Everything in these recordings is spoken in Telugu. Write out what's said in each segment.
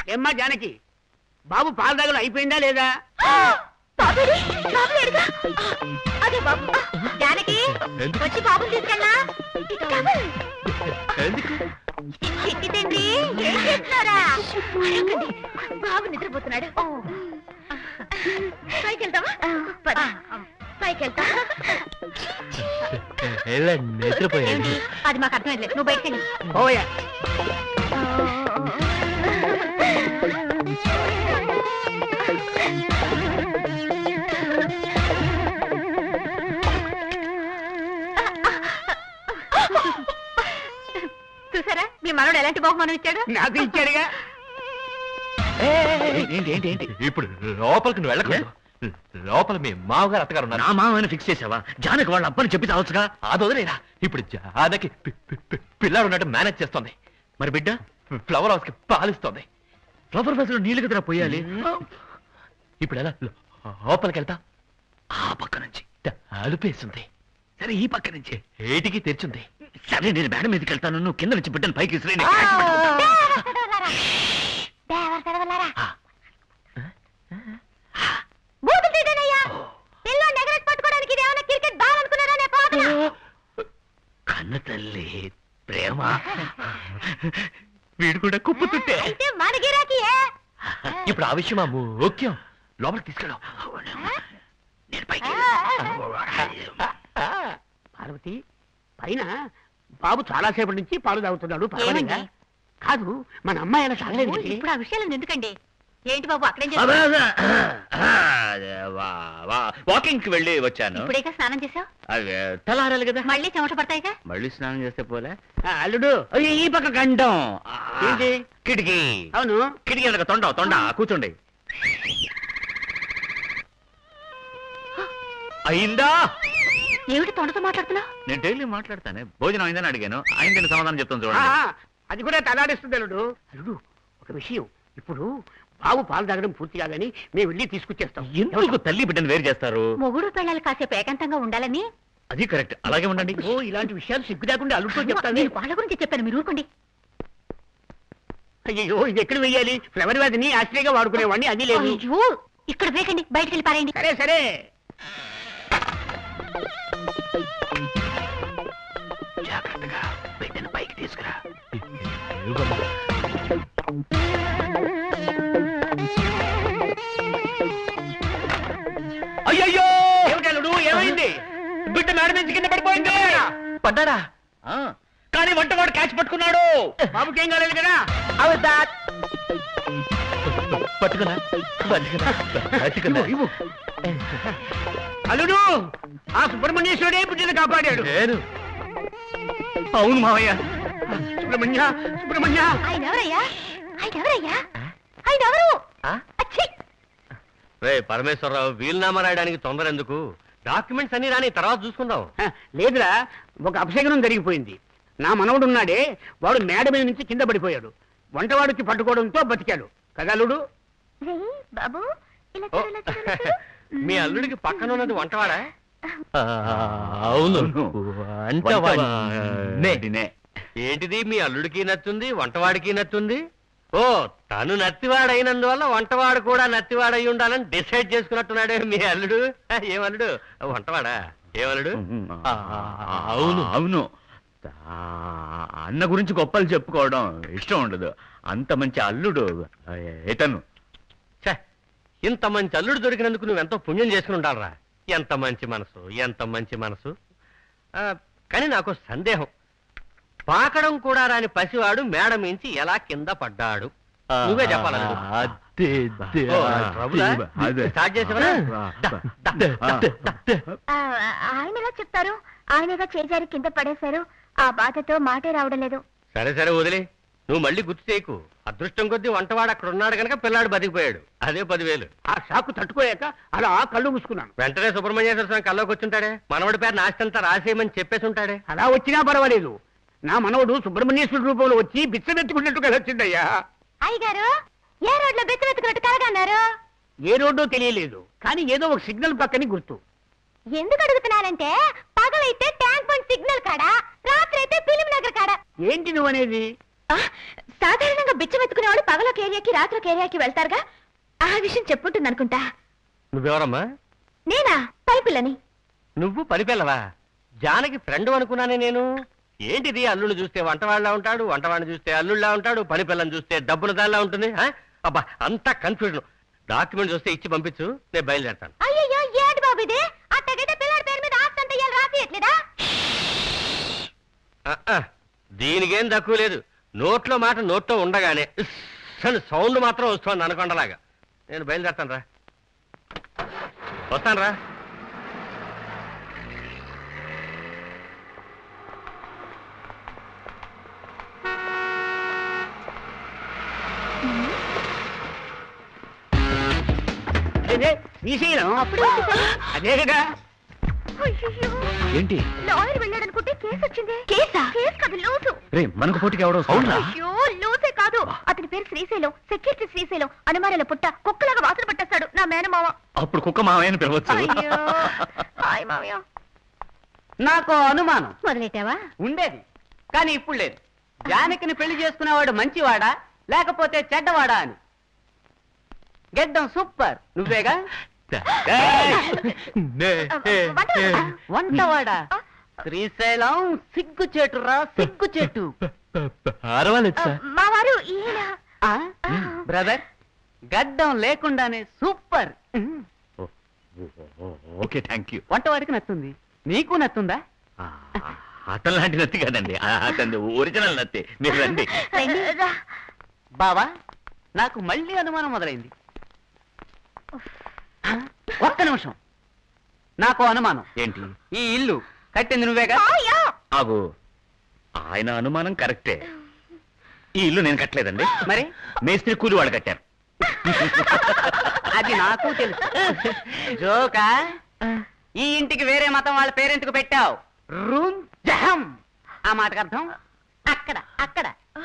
ఏమ్మా జానకి బాబు పాల దగ్గర అయిపోయిందా లేదా బాబేడి, బాబు లేడుగా? అదే బాబు జానకి ఎందుకు? వచ్చి బాబుని తీసుకెళ్ళా ఎందుకు చిట్టి తండ్రి ఏం చేస్తున్నారా అరవకండి. బాబు నిద్రపోతున్నాడు పైకి వెళ్తావా పద. పైకి వెళ్తా వెళ్ళండి నిద్రపోయాడు ఏమిటి అది మాకు అర్థమైంది నువ్వు బయటకు వెళ్ళి పోయా చూసారా మీ మనోడు ఎలాంటి బహుమానం ఇచ్చాడు నాకు ఇచ్చాడుగా ఏంటి ఏంటి ఏంటి ఇప్పుడు లోపలికి నువ్వు వెళ్ళకూడదు లోపల మీ మామగారు అత్తగారు ఉన్నారు నా మామని ఫిక్స్ చేసావా జానకి వాళ్ళ అబ్బని చెప్పి చావచ్చుగా అది వదిలేరా ఇప్పుడు జానకి పి- పి- పి- పిల్లాడు ఉన్నట్టు మేనేజ్ చేస్తుంది మరి బిడ్డ ఫ్లవర్ హౌస్ కి పాలిస్తుంది ఫ్లవర్ ఫెస్ లో నీళ్ళు కదరా పోయాలి ఇప్పుడు ఎలా లో- లోపలికి వెళ్తా ఆ పక్క నుంచి అలుపేస్తుంది సరే ఈ పక్క నుంచి ఏటికి తెరిచింది సరే నేను మేడం మీదకి వెళ్తాను నువ్వు కింద నుంచి బిడ్డను పైకి విసిరేయ్, నేను క్యాచ్ పట్టుకుంటా. ఆ, బూతులు తీయడనయ్యా పిల్లోని ఎగరేసి పట్టుకోవడానికి ఇది ఏమైనా క్రికెట్ బాల్ అనుకున్నారా నే పోతలా కన్న తల్లి ప్రేమ వీడు కూడా కుప్పుతుంటే అయితే మన గిరాకీయే ఇప్పుడు ఆ విషయం ముఖ్యం లోపలికి తీసుకెళ్ళు నేను పైకి పార్వతి పైన బాబు చాలా సేపటి నుంచి పాలు తాగుతున్నాడు పర్వాలేదా ఏమండి? కాదు మన అమ్మాయి అలా తాగలేదు ఇప్పుడు ఆ విషయాలు ఎందుకండి ఏంటి బాబు అక్కడేం అబ్బా, చేస్తావు అబ్బా. ఆ, వా- వా- వాకింగ్ కి వెళ్ళి వచ్చాను ఇప్పుడేగా స్నానం చేసావు అవి తెల్లారాలి కదా మళ్ళీ చెమట పడతాయిగా మళ్ళీ స్నానం చేస్తే పోలే ఆ, అల్లుడు అయ్యో, ఈ పక్క గండం ఆ, ఏంటి? కిటికీ అవును కిటికీ వెనక తొండ తొండ కూర్చోండి అయిందా ఏమిటి తొండతో మాట్లాడుతున్నావు నేను డైలీ మాట్లాడతానే భోజనం అయిందని అడిగాను అయిందని సమాధానం చెప్తాను ఆ, చూడండి అది కూడా తలాడిస్తుంది అల్లుడు అల్లుడు ఒక విషయం ఇప్పుడు బాబు పాలు తాగడం పూర్తి కాదని మేము వెళ్ళి తీసుకొచ్చేస్తాం ఎందుకు తల్లి బిడ్డను వేరు చేస్తారు మొగుడు పిల్లలు కాసేపు ఏకాంతంగా ఉండాలని అది కరెక్ట్ అలాగే ఉండండి ఓ ఇలాంటి విషయాలు సిగ్గు లేకుండా అల్లుడితో చెప్తాను నేను వాళ్ళ గురించి చెప్పాను మీరు ఊరుకోండి అయ్యో ఇది ఎక్కడ వెయ్యాలి ఫ్లవర్ వ్యాధిని ఆశ్రయంగా వాడుకునేవాడిని అది లేదు అయ్యో ఇక్కడ వేకండి బయటకు వెళ్ళి పారేయండి సరే సరే జాగ్రత్తగా బిడ్డను పైకి తీసుకురా అయ్యయ్యో ఏమిటి అల్లుడు ఏమైంది బిడ్డ మేడ నుంచి కింద పడిపోయింది పడ్డాడా ఆ, కానీ వంటవాడు క్యాచ్ పట్టుకున్నాడు బాబుకి ఏం కాలేదు కదా పట్టుకున్నా పట్టుకున్నా పట్టుకున్నా ఇవ్వు, ఇవ్వు. అల్లుడు ఆ సుబ్రహ్మణ్యేశ్వరుడే బిడ్డను కాపాడాడు నేను అవును మావయ్య సుబ్రహ్మణ్య సుబ్రహ్మణ్య ఆయన ఎవరయ్యా ఆయన ఎవరయ్యా ఆయన ఎవరు ఆ? అచ్చి! రే పరమేశ్వరరావు వీలునామా రాయడానికి తొందర ఎందుకు డాక్యుమెంట్స్ అన్ని రాని తర్వాత చూసుకుందాం హ, లేదురా ఒక అపశగనం జరిగిపోయింది నా మనవడు ఉన్నాడే వాడు మేడ మీద నుంచి కింద పడిపోయాడు వంటవాడికి పట్టుకోవడంతో బతికాడు కదా అల్లుడు రేయ్, బాబు ఇలా ఓ, చూడు, ఇలా చూడు, ఇలా చూడు. మీ అల్లుడికి పక్కన ఉన్నది వంటవాడా అవును వంటవాడినే. ఏంటిది మీ అల్లుడికి నచ్చుంది వంటవాడికి నచ్చుంది ఓ తను నత్తివాడైనందువల్ల వంటవాడు కూడా నత్తివాడై ఉండాలని డిసైడ్ చేసుకున్నట్టున్నాడే మీ అల్లుడు హ, ఏం అల్లుడు వంటవాడా ఏమల్లుడు ఆ, అవును అవును ఆ, అన్న గురించి గొప్పలు చెప్పుకోవడం ఇష్టం ఉండదు అంత మంచి అల్లుడు ఇతను ఛే, ఇంత మంచి అల్లుడు దొరికినందుకు నువ్వెంతో పుణ్యం చేసుకుని ఉండాలరా ఎంత మంచి మనసు ఎంత మంచి మనసు ఆ, కానీ నాకు సందేహం పాకడం కూడా రాని పసివాడు మేడ మించి ఎలా కింద పడ్డాడు నువ్వే చెప్పాలి అల్లుడు. అదే, అదే, ఓ, ట్రబులా? అదే. స్టార్ట్ చేసావా? దా, దా, దా, దా, దా. ఆ, ఆయన ఎలా చెప్తారు ఆయనగా చేజారి కింద పడేశారు ఆ బాధతో మాటే రావడం లేదు సరే సరే వదిలే నువ్వు మళ్ళీ గుర్తు చేయకు అదృష్టం కొద్దీ వంటవాడు అక్కడ ఉన్నాడు కనుక పిల్లాడు బతికిపోయాడు అదే పదివేలు ఆ షాకు తట్టుకోలేక అలా కళ్ళు మూసుకున్నాను వెంటనే సుబ్రహ్మణ్యేశ్వర స్వామి కల్లోకి వచ్చుంటాడే మనవడి పేరు నాస్తంతా రాసేయమని చెప్పేసి ఉంటాడే అలా వచ్చినా పర్వాలేదు నా మనవడు సుబ్రహ్మణ్యేశ్వరుడు రూపంలో వచ్చి బిచ్చమెత్తుకున్నట్టుగా వచ్చిందయ్యా అయ్యగారు ఏ రోడ్లో బెత్తి వెతుకున్నట్టు కలగన్నారు ఏ రోడ్డో తెలియలేదు కానీ ఏదో ఒక సిగ్నల్ పక్కని గుర్తు ఎందుకు అడుగుతున్నానంటే పగలైతే ట్యాంక్ బండ్ సిగ్నల్ కాడ రాత్రి అయితే ఫిలిం నగర్ కాడ ఏంటి నువ్వు అనేది ఆ, సాధారణంగా బిచ్చం ఎత్తుకునే వాళ్ళు పగలొక ఏరియాకి రాత్రొక ఏరియాకి వెళ్తారుగా ఆ విషయం చెప్పుంటుంది అనుకుంటా నువ్వెవరమ్మా నేనా పని పిల్లని నువ్వు పనిపిల్లవా జానకి ఫ్రెండ్ అనుకున్నానే నేను ఏంటిది అల్లుడు చూస్తే వంటవాళ్ళ ఉంటాడు వంటవాడిని చూస్తే అల్లుళ్ళ ఉంటాడు పని పిల్లని చూస్తే డబ్బుల దానిలా ఉంటుంది ఆ? అబ్బా అంతా కన్ఫ్యూజన్ డాక్యుమెంట్ చూస్తే ఇచ్చి పంపించు నేను బయలుదేరతాను అయ్యయ్యో ఏంటి బాబు ఇది అట్టగైతే పిల్లడి పేరు మీద ఆస్తి అంతా ఇయ్యాలి రాసియట్లేదా ఆ, ఆ, దీనికేం తక్కువ లేదు నోట్లో మాట నోట్లో ఉండగానే ఇస్ అని సౌండ్ మాత్రం వస్తుంది అనకొండలాగా నేను బయలుదేరతాను రా వస్తాను రా అదే శ్రీశైలం అప్పుడు అదే కదా అయ్యయ్యో ఏంటి లాయర్ వెళ్ళాడనుకుంటే కేసు వచ్చింది కేసా కేసు కాదు లూసు రే మనకు పోటీకి ఎవడో అవునా అయ్యో లూసే కాదు అతని పేరు శ్రీశైలం సెక్యూరిటీ శ్రీశైలం అనుమానాల పుట్ట కుక్కలాగా వాసన పట్టేస్తాడు నా మేనమావ అప్పుడు కుక్క మావయ్యని పిలవచ్చు అయ్యో హాయ్ మావయ్య నాకు అనుమానం మొదలెట్టావా ఉండేది కానీ ఇప్పుడు లేదు జానకిని పెళ్లి చేసుకునేవాడు మంచివాడా లేకపోతే చెడ్డవాడా అని గెడ్డం సూపర్ నువ్వేగా వంటవాడా శ్రీశైలం సిగ్గు చెట్టురా సిగ్గు చెట్టు అరవాలేదు మా వారు ఈయన ఆ? బ్రదర్ గడ్డం లేకుండానే సూపర్ ఓకే థ్యాంక్ యూ వంటవాడికి నచ్చుంది నీకు నచ్చుందా అతను లాంటి నత్తి కాదండి ఆ, అతనిది ఒరిజినల్ నత్తి మీరు రండి రా. బావా నాకు మళ్ళీ అనుమానం మొదలైంది ఆ? ఒక్క నిమిషం నాకు అనుమానం ఏంటి ఈ ఇల్లు కట్టింది నువ్వేగా మావయ్య ఆగు ఆయన అనుమానం కరెక్టే ఈ ఇల్లు నేను కట్టలేదండి మరి మేస్త్రి కూలి వాళ్ళు కట్టారు అది నాకు తెలుసు జోకా ఈ ఇంటికి వేరే మతం వాళ్ళ పేరెంట్కు పెట్టావు రూమ్ జహం ఆ మాటకు అర్థం అక్కడ అక్కడ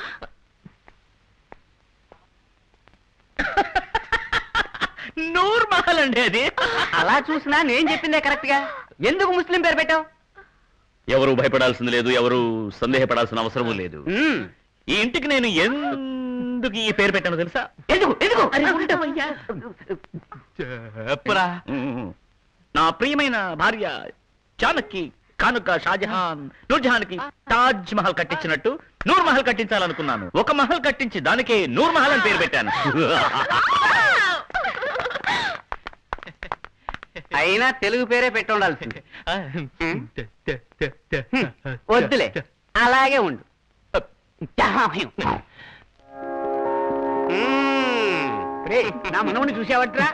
నూర్ మహల్ అండి అది అలా చూసినా నేను చెప్పిందే కరెక్ట్ గా ఎందుకు ముస్లిం పేరు పెట్టావు ఎవరు భయపడాల్సింది లేదు ఎవరు సందేహపడాల్సిన అవసరము లేదు మ్మ్. ఈ ఇంటికి నేను ఎందుకు ఈ పేరు పెట్టానో తెలుసా ఎందుకు ఎందుకు చెప్పరా నా ప్రియమైన భార్య చాణక్కి కానుక షాజహాన్ నూర్జహాన్ కి తాజ్ మహల్ కట్టించినట్టు నూర్ మహల్ కట్టించాలనుకున్నాను ఒక మహల్ కట్టించి దానికే నూర్ మహల్ అని పేరు పెట్టాను అయినా తెలుగు పేరే పెట్టి ఉండాల్సింది వద్దులే అలాగే ఉండు జాహ్యం. మ్మ్. రేయ్, నా మనవుని చూసావట్రా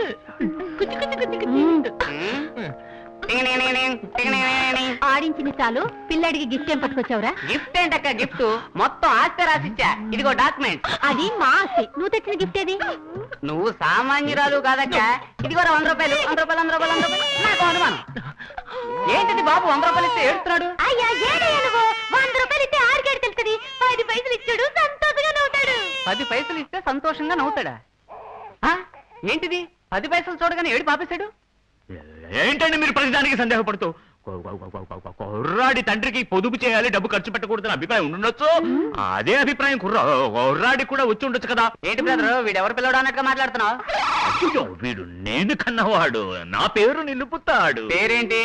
ఆడించిన చాలు పిల్లడికి గిఫ్ట్ ఏం పట్టుకొచ్చావురా గిఫ్ట్ ఏంటక్క గిఫ్ట్ మొత్తం ఆస్తి రాసిచ్చా ఇదిగో డాక్యుమెంట్ అది మా ఆస్తి నువ్వు తెచ్చిన గిఫ్ట్ ఏది నువ్వు సామాన్యురాలు కాదక్క ఇదిగో రా వంద రూపాయలు వంద రూపాయలు వంద రూపాయలు వంద రూపాయలు నాకు అనుమానం ఏంటిది బాబు వంద రూపాయలు ఇస్తే ఏడుస్తున్నాడు అయ్యా ఏడయ్యా నువ్వు వంద రూపాయలు ఇస్తే ఆరుగేడు తెలుస్తుంది పది పైసలు ఇచ్చాడు సంతోషంగా నవ్వుతాడు పది పైసలు ఇస్తే సంతోషంగా నవ్వుతాడా ఆ? ఏంటిది పది పైసలు చూడగానే ఏడు పాపేశాడు ఏంటండి మీరు ప్రతిదానికి సందేహపడుతూ కుర్రాడి తండ్రికి పొదుపు చేయాలి డబ్బు ఖర్చు పెట్టకూడదని అభిప్రాయం ఉండుండొచ్చు అదే అభిప్రాయం కుర్రా కుర్రాడికి కూడా వచ్చి ఉండొచ్చు కదా ఏంటి బ్రదర్ వీడు ఎవరు పిల్లడు అన్నట్టుగా మాట్లాడుతున్నావు అయ్యో, వీడు నేను కన్నవాడు నా పేరు నిలుపుతాడు పేరేంటి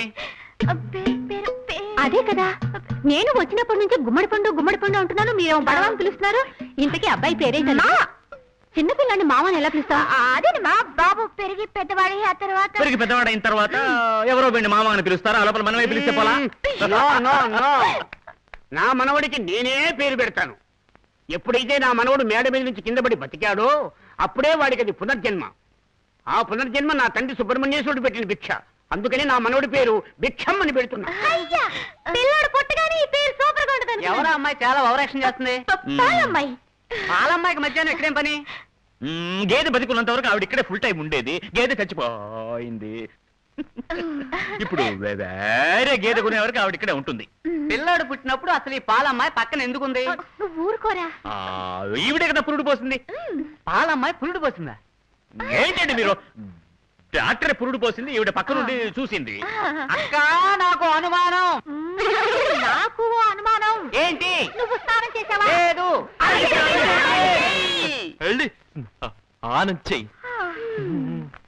అదే కదా నేను వచ్చినప్పటి నుంచి గుమ్మడి పండు గుమ్మడి పండు అంటున్నాను మీరేమో బడవని పిలుస్తున్నారు ఇంతకీ అబ్బాయి పేరేంటన్నా చిన్నపిల్లని మామని ఎలా పిలుస్తా అదే మా బాబు పెరిగి పెద్దవాడి ఆ తర్వాత పెరిగి పెద్దవాడైన తర్వాత ఎవరో వీడిని మామ అని పిలుస్తారా లోపల మనమే పిలిస్తే పోలా నో, నో, నో. నా మనవడికి నేనే పేరు పెడతాను ఎప్పుడైతే నా మనవడు మేడ మీద నుంచి కింద పడి బతికాడో అప్పుడే వాడికి అది పునర్జన్మ ఆ పునర్జన్మ నా తండ్రి సుబ్రహ్మణ్యేశ్వరుడు పెట్టిన భిక్ష అందుకని నా మనవడి పేరు భిక్షం అని పెడుతున్నా అయ్యా పిల్లడు పుట్టగానే ఈ పేరు సూపర్ గా ఉంటుంది ఎవరా అమ్మాయి చాలా ఓవరాక్షన్ చేస్తుంది పాలమ్మాయి పాలమ్మాయికి మధ్యాహ్నం ఇక్కడేం పని మ్మ్, గేదె బతికున్నంత వరకు ఆవిడ ఇక్కడే ఫుల్ టైం ఉండేది గేదె చచ్చిపోయింది ఇప్పుడు వే- వేరే గేదె కొనే వరకు ఆవిడ ఇక్కడే ఉంటుంది పిల్లాడు పుట్టినప్పుడు అసలు ఈ పాలమ్మాయి పక్కన ఎందుకుంది నువ్వు ఊరుకోరా ఆ, ఈవిడే కదా పురుడు పోసింది పాలమ్మాయి పురుడు పోసిందా ఏంటండి మీరు డాక్టర్ పురుడు పోసింది ఈవిడ పక్క నుండి చూసింది అక్క నాకు అనుమానం నాకు ఓ అనుమానం ఏంటి నువ్వు స్నానం చేసావా లేదు వెళ్ళి ఆనంద్ చెయ్యి ఆ.